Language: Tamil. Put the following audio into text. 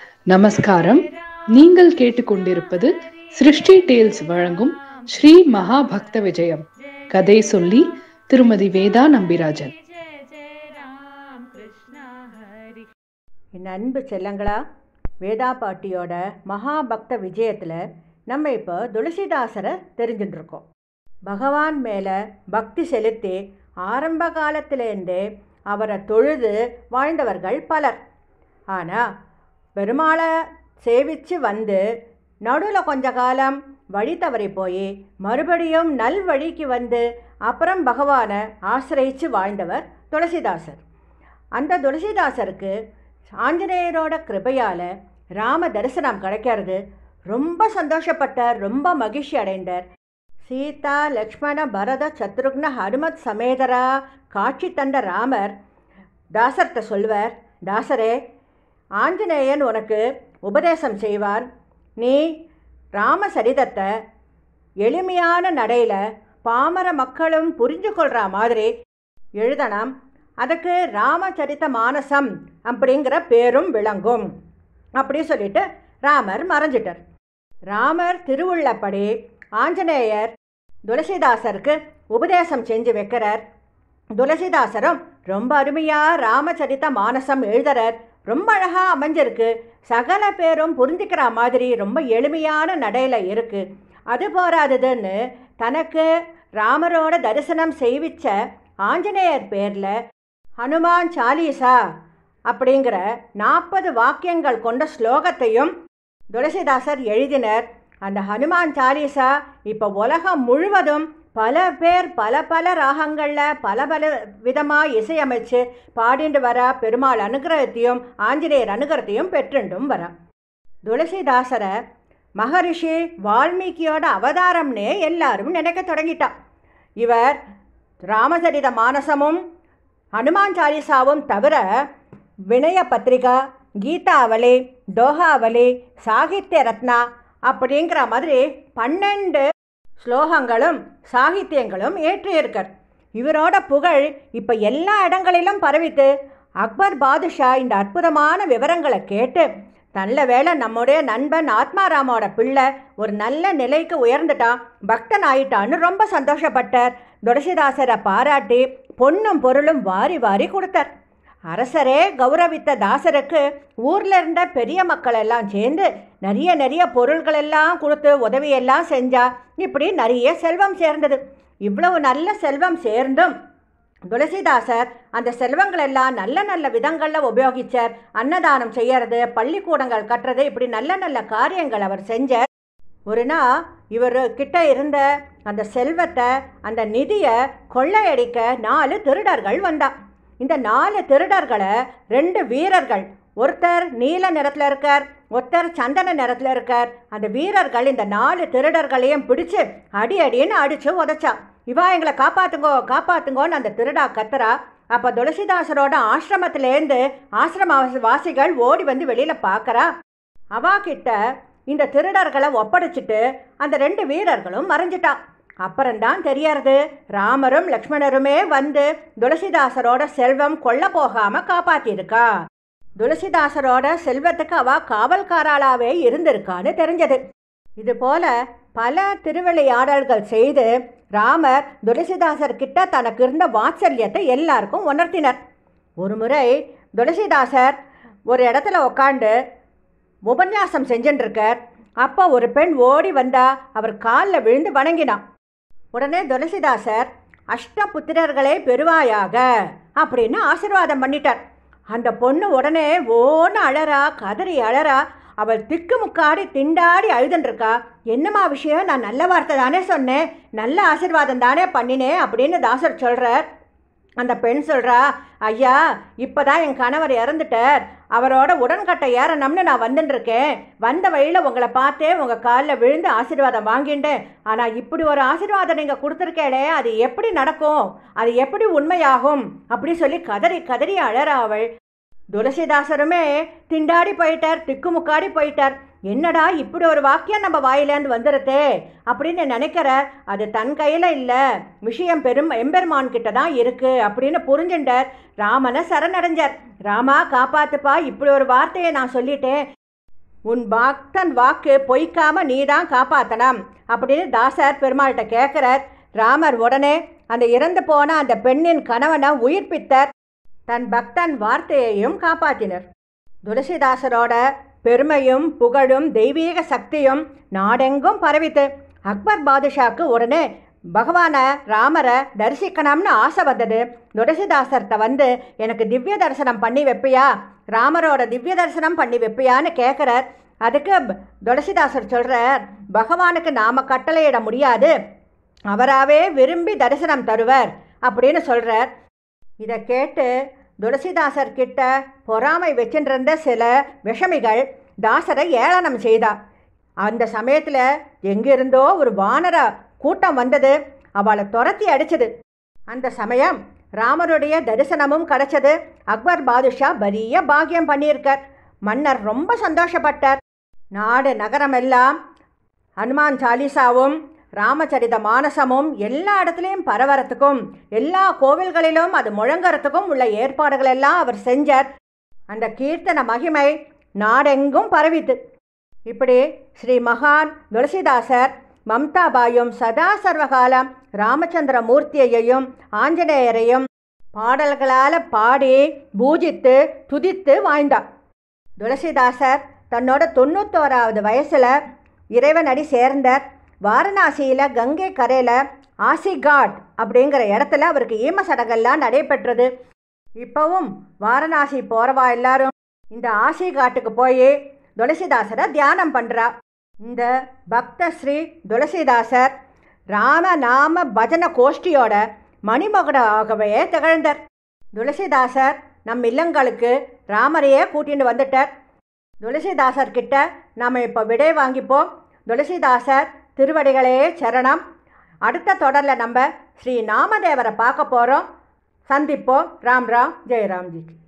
நமஸ்காரம் நீங்கள் கேட்டுக்கொண்டிருப்பது சிருஷ்டி டேல்ஸ் வழங்கும் ஸ்ரீ மகா பக்த விஜயம் கதை சொல்லி திருமதி வேதா நம்பிராஜன் என் அன்பு செல்லங்களா வேதா பாட்டியோட மகாபக்த விஜயத்தில் நம்ம இப்போ துளசிதாசரை தெரிஞ்சுட்டு இருக்கோம் பகவான் மேலே பக்தி செலுத்தி ஆரம்ப காலத்திலேருந்தே அவரை தொழுது வாழ்ந்தவர்கள் பலர் ஆனால் பெருமாளை சேவித்து வந்து நடுவில் கொஞ்ச காலம் வழி தவறி போய் மறுபடியும் நல் வழிக்கு வந்து அப்புறம் பகவானை ஆசிரியித்து வாழ்ந்தவர் துளசிதாசர் அந்த துளசிதாசருக்கு ஆஞ்சநேயரோட கிருபையால் ராம தரிசனம் கிடைக்கிறது ரொம்ப சந்தோஷப்பட்டார் ரொம்ப மகிழ்ச்சி அடைந்தார் சீதா லக்ஷ்மண பரத சத்ருக்ன ஹனுமத் சமேதரா காட்சி தந்த ராமர் தாசர்கிட்ட சொல்வார் தாசரே ஆஞ்சநேயன் உனக்கு உபதேசம் செய்வான் நீ ராமசரிதத்தை எளிமையான நடையில் பாமர மக்களும் புரிஞ்சு கொள்கிற மாதிரி எழுதணும் அதுக்கு ராமச்சரித்த மானசம் அப்படிங்கிற பேரும் விளங்கும் அப்படி சொல்லிட்டு ராமர் மறைஞ்சிட்டார் ராமர் திருவுள்ளப்படி ஆஞ்சநேயர் துளசிதாசருக்கு உபதேசம் செஞ்சு வைக்கிறார் துளசிதாசரும் ரொம்ப அருமையாக ராமச்சரித்த மானசம் எழுதுறார் ரொம்ப அழகாக அமைஞ்சிருக்கு சகல பேரும் புரிஞ்சுக்கிற மாதிரி ரொம்ப எளிமையான நடையில் இருக்குது அது போராதுன்னு தனக்கு ராமரோட தரிசனம் செய்விச்ச ஆஞ்சநேயர் பேரில் ஹனுமான் சாலீசா அப்படிங்கிற நாற்பது வாக்கியங்கள் கொண்ட ஸ்லோகத்தையும் துளசிதாசர் எழுதினர் அந்த ஹனுமான் சாலீசா இப்போ உலகம் முழுவதும் பல பேர் பல பல ராகங்களில் பல பல விதமாக இசையமைச்சு பாடிண்டு வர பெருமாள் அனுகிரகத்தையும் ஆஞ்சநேயர் அனுகிரகத்தையும் பெற்றுண்டும் வர துளசிதாசரை மகரிஷி வால்மீகியோட அவதாரம்னே எல்லாரும் நினைக்க தொடங்கிட்டான் இவர் ராமசரித மானசமும் ஹனுமான் சாலிசாவும் தவிர வினய பத்திரிகா கீதாவளி தோகாவளி சாகித்ய ரத்னா அப்படிங்கிற மாதிரி பன்னெண்டு ஸ்லோகங்களும் சாகித்யங்களும் ஏற்றியிருக்கார் இவரோட புகழ் இப்போ எல்லா இடங்களிலும் பரவித்து அக்பர் பாதுஷா இந்த அற்புதமான விவரங்களை கேட்டு நல்ல வேளை நம்முடைய நண்பன் ஆத்மாராமோட பிள்ளை ஒரு நல்ல நிலைக்கு உயர்ந்துட்டான் பக்தன் ஆயிட்டான்னு ரொம்ப சந்தோஷப்பட்டார் துளசிதாசரை பாராட்டி பொண்ணும் பொருளும் வாரி வாரி கொடுத்தார் அரசரே கௌரவித்த தாசருக்கு ஊரில் இருந்த பெரிய மக்கள் எல்லாம் சேர்ந்து நிறைய நிறைய பொருள்கள் எல்லாம் கொடுத்து உதவியெல்லாம் செஞ்சா இப்படி நிறைய செல்வம் சேர்ந்தது இவ்வளவு நல்ல செல்வம் சேர்ந்தும் துளசிதாசர் அந்த செல்வங்கள் எல்லாம் நல்ல நல்ல விதங்களில் உபயோகிச்சார் அன்னதானம் செய்யறது பள்ளிக்கூடங்கள் கட்டுறது இப்படி நல்ல நல்ல காரியங்கள் அவர் செஞ்சார் ஒரு நாள் இவர் கிட்ட இருந்த அந்த செல்வத்தை அந்த நிதியை கொள்ளையடிக்க நாலு திருடர்கள் வந்தா இந்த நாலு திருடர்களை ரெண்டு வீரர்கள் ஒருத்தர் நீல நிறத்தில் இருக்கார் ஒருத்தர் சந்தன நிறத்தில் இருக்கார் அந்த வீரர்கள் இந்த நாலு திருடர்களையும் பிடிச்சு அடி அடின்னு அடித்து உதச்சா இவா எங்களை காப்பாத்துங்கோ காப்பாத்துங்கோன்னு அந்த திருடா கத்துறா அப்போ துளசிதாசரோட ஆசிரமத்திலேருந்து ஆசிரம வாசிகள் ஓடி வந்து வெளியில் பார்க்குறா அவா கிட்ட இந்த திருடர்களை ஒப்படைச்சிட்டு அந்த ரெண்டு வீரர்களும் மறைஞ்சிட்டா அப்புறம்தான் தெரியறது ராமரும் லக்ஷ்மணருமே வந்து துளசிதாசரோட செல்வம் கொல்ல போகாம காப்பாத்திருக்கா துளசிதாசரோட செல்வத்துக்கு அவ காவல்காராளாவே இருந்திருக்கான்னு தெரிஞ்சது இது போல பல திருவிளையாடல்கள் செய்து ராமர் துளசிதாசர் கிட்ட தனக்கு இருந்த வாத்சல்யத்தை எல்லாருக்கும் உணர்த்தினர் ஒரு முறை துளசிதாசர் ஒரு இடத்துல உக்காண்டு உபன்யாசம் செஞ்சுட்டுருக்கார் அப்போ ஒரு பெண் ஓடி வந்தா அவர் காலில் விழுந்து வணங்கினான் உடனே துளசிதாசர் அஷ்டபுத்திரர்களே பெறுவாயாக அப்படின்னு ஆசிர்வாதம் பண்ணிட்டார் அந்த பொண்ணு உடனே ஓன்னு அழறா கதறி அழறா அவள் திக்கு முக்காடி திண்டாடி அழுதுன்ருக்கா என்னம்மா விஷயம் நான் நல்ல வார்த்தை தானே சொன்னேன் நல்ல ஆசிர்வாதம் தானே பண்ணினேன் அப்படின்னு தாசர் சொல்கிறார் அந்த பெண் சொல்கிறா ஐயா இப்போ தான் என் கணவர் இறந்துட்டார் அவரோட உடன்கட்டை ஏறணும்னு நான் வந்துட்டுருக்கேன் வந்த வழியில் உங்களை பார்த்தே உங்கள் காலில் விழுந்து ஆசீர்வாதம் வாங்கிட்டேன் ஆனால் இப்படி ஒரு ஆசீர்வாதம் நீங்கள் கொடுத்துருக்கேளே அது எப்படி நடக்கும் அது எப்படி உண்மையாகும் அப்படி சொல்லி கதறி கதறி அழறா அவள் துளசிதாசருமே திண்டாடி போயிட்டார் திக்குமுக்காடி போயிட்டார் என்னடா இப்படி ஒரு வாக்கியம் நம்ம வாயிலேருந்து வந்துருதே அப்படின்னு நினைக்கிற அது தன் கையில் இல்லை விஷயம் பெரும் எம்பெருமான் கிட்ட தான் இருக்கு அப்படின்னு புரிஞ்சுட்டார் ராமனை சரணடைஞ்சார் ராமா காப்பாத்துப்பா இப்படி ஒரு வார்த்தையை நான் சொல்லிட்டேன் உன் பக்தன் வாக்கு பொய்க்காம நீ தான் காப்பாத்தணும் அப்படின்னு தாசர் பெருமாள்கிட்ட கேட்குறார் ராமர் உடனே அந்த இறந்து போன அந்த பெண்ணின் கணவனை உயிர்ப்பித்தார் தன் பக்தன் வார்த்தையையும் காப்பாற்றினர் துளசிதாசரோட பெருமையும் புகழும் தெய்வீக சக்தியும் நாடெங்கும் பரவித்து அக்பர் பாதுஷாக்கு உடனே பகவானை ராமரை தரிசிக்கணும்னு ஆசை வந்தது துளசிதாசர்கிட்ட வந்து எனக்கு திவ்ய தரிசனம் பண்ணி வைப்பியா ராமரோட திவ்ய தரிசனம் பண்ணி வைப்பியான்னு கேட்குறார் அதுக்கு ப- துளசிதாசர் சொல்கிறார் பகவானுக்கு நாம் கட்டளையிட முடியாது அவராகவே விரும்பி தரிசனம் தருவர் அப்படின்னு சொல்கிறார் இதை கேட்டு துளசிதாசர் கிட்ட பொறாமை வச்சுருந்த சில விஷமிகள் தாசரை ஏளனம் செய்தா அந்த சமயத்தில் எங்கிருந்தோ ஒரு வானர கூட்டம் வந்தது அவளை துரத்தி அடிச்சது அந்த சமயம் ராமருடைய தரிசனமும் கிடைச்சது அக்பர் பாதுஷா பெரிய பாக்கியம் பண்ணியிருக்கார் மன்னர் ரொம்ப சந்தோஷப்பட்டார் நாடு நகரமெல்லாம் ஹனுமான் சாலிசாவும் ராமச்சரித மானசமும் எல்லா இடத்துலையும் பரவறதுக்கும் எல்லா கோவில்களிலும் அது முழங்கறதுக்கும் உள்ள ஏற்பாடுகள் எல்லாம் அவர் செஞ்சார் அந்த கீர்த்தன மகிமை நாடெங்கும் பரவித்து இப்படி ஸ்ரீ மகான் துளசிதாசர் மம்தாபாயும் சதா சர்வகாலம் ராமச்சந்திர மூர்த்தியையும் ஆஞ்சநேயரையும் பாடல்களால் பாடி பூஜித்து துதித்து வாழ்ந்தார் துளசிதாசர் தன்னோட தொண்ணூத்தோராவது வயசில் இறைவனடி சேர்ந்தார் வாரணாசியில் கங்கை கரையில் ஆசிகாட் அப்படிங்கிற இடத்துல அவருக்கு ஈம சடங்கெல்லாம் நடைபெற்றது இப்போவும் வாரணாசி போகிறவா எல்லாரும் இந்த ஆசிகாட்டுக்கு போய் துளசிதாசரை தியானம் பண்ணுறா இந்த பக்த ஸ்ரீ துளசிதாசர் ராம நாம பஜன கோஷ்டியோட மணிமகுடாகவே திகழ்ந்தார் துளசிதாசர் நம் இல்லங்களுக்கு ராமரையே கூட்டிட்டு வந்துட்டார் துளசிதாசர் கிட்ட நாம் இப்போ விடை வாங்கிப்போம் துளசிதாசர் திருவடிகளே சரணம் அடுத்த தொடரில் நம்ம ஸ்ரீ நாமதேவரை பார்க்க போகிறோம் சந்திப்போம் ராம் ராம் ஜெயராம்ஜி